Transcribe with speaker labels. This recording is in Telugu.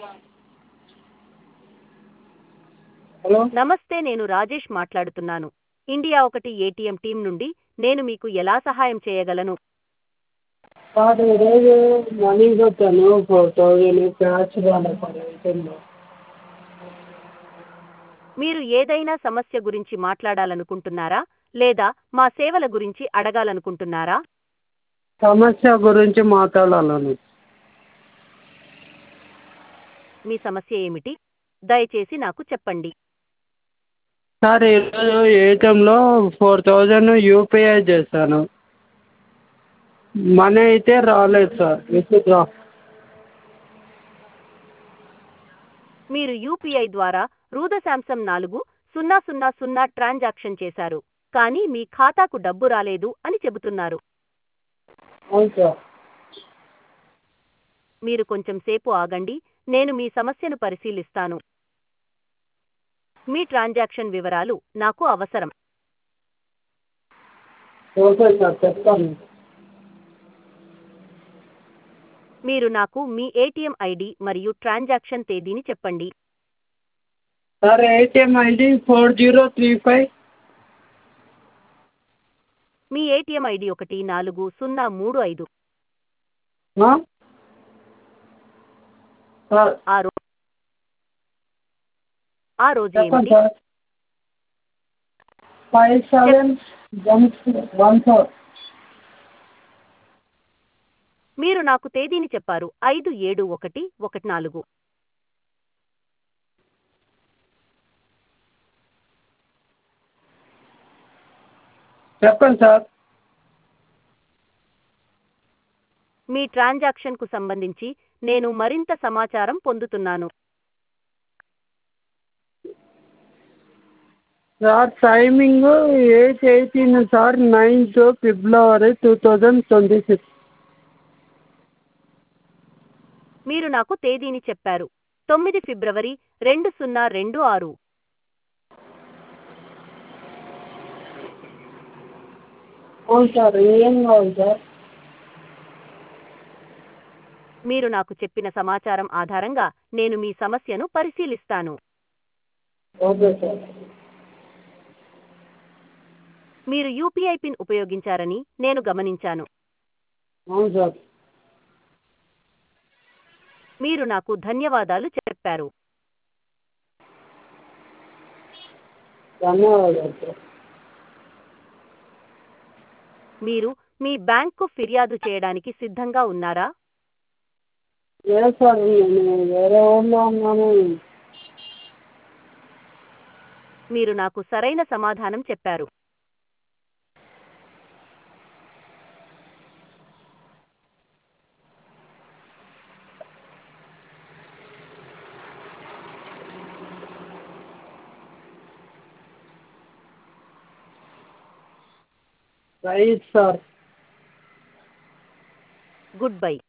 Speaker 1: హలో
Speaker 2: నమస్తే నేను రాజేష్ మాట్లాడుతున్నాను ఇండియా ఒకటి ఏటీఎం టీం నుండి నేను మీకు ఎలా సహాయం చేయగలను
Speaker 1: సార్ ఈరోజు మనీ కొట్టాను ఫోర్ థౌజండ్ క్యాష్ రాలేదు సార్ ఏటీఎంలో
Speaker 2: మీరు ఏదైనా సమస్య గురించి మాట్లాడాలనుకుంటున్నారా లేదా మా సేవల గురించి అడగాలనుకుంటున్నారా
Speaker 1: సమస్య గురించి మాట్లాడాలని
Speaker 2: మీ సమస్య ఏమిటి దయచేసి నాకు చెప్పండి
Speaker 1: సార్ ఈరోజు ఏటీఎంలో ఫోర్ థౌజండ్ యూపీఐ చేశాను మనీ అయితే రాలేదు సార్ విత్డ్రా
Speaker 2: మీరు యూపీఐ ద్వారా రూద శాంసంగ్ నాలుగు సున్నా సున్నా సున్నా ట్రాన్సాక్షన్ చేశారు కానీ మీ ఖాతాకు డబ్బు రాలేదు అని చెబుతున్నారు
Speaker 1: అవును సార్
Speaker 2: మీరు కొంచెం సేపు ఆగండి నేను మీ సమస్యను పరిశీలిస్తాను మీ ట్రాన్సాక్షన్ వివరాలు నాకు అవసరం
Speaker 1: ఓకే సార్ చెప్తాను
Speaker 2: మీరు నాకు మీ ఏటీఎం ఐడి మరియు ట్రాన్సాక్షన్ తేదీని చెప్పండి
Speaker 1: sir ATM ID four zero three five
Speaker 2: మీ ఏటీఎం ఐడి ఒకటి నాలుగు సున్నా మూడు ఐదు
Speaker 1: సార్
Speaker 2: ఆ రో ఆ రోజు
Speaker 1: చెప్పండి
Speaker 2: ఏమిటి
Speaker 1: sir five seven one one four
Speaker 2: మీరు నాకు తేదీని చెప్పారు ఐదు ఏడు ఒకటి ఒకటి నాలుగు
Speaker 1: చెప్పండి సార్
Speaker 2: మీ ట్రాన్సాక్షన్కు సంబంధించి నేను మరింత సమాచారం పొందుతున్నాను
Speaker 1: sir timing eight eighteen sir ninth February two thousand twenty six
Speaker 2: మీరు నాకు తేదీని చెప్పారు తొమ్మిది ఫిబ్రవరి రెండు సున్నా రెండు ఆరు
Speaker 1: అవును సార్ ఏం కావాలి సార్
Speaker 2: మీరు నాకు చెప్పిన సమాచారం ఆధారంగా నేను మీ సమస్యను పరిశీలిస్తాను
Speaker 1: ఓకే సార్
Speaker 2: మీరు యూపీఐ పిన్ ఉపయోగించారని నేను గమనించాను
Speaker 1: అవును సార్
Speaker 2: మీరు నాకు ధన్యవాదాలు చెప్పారు
Speaker 1: ధన్యవాదాలు సార్
Speaker 2: మీరు మీ బ్యాంకు ఫిర్యాదు చేయడానికి సిద్ధంగా ఉన్నారా
Speaker 1: లేదు సార్ నేను వేరే ఊళ్ళో ఉన్నాను
Speaker 2: మీరు నాకు సరైన సమాధానం చెప్పారు
Speaker 1: రైట్ సార్
Speaker 2: గుడ్ బై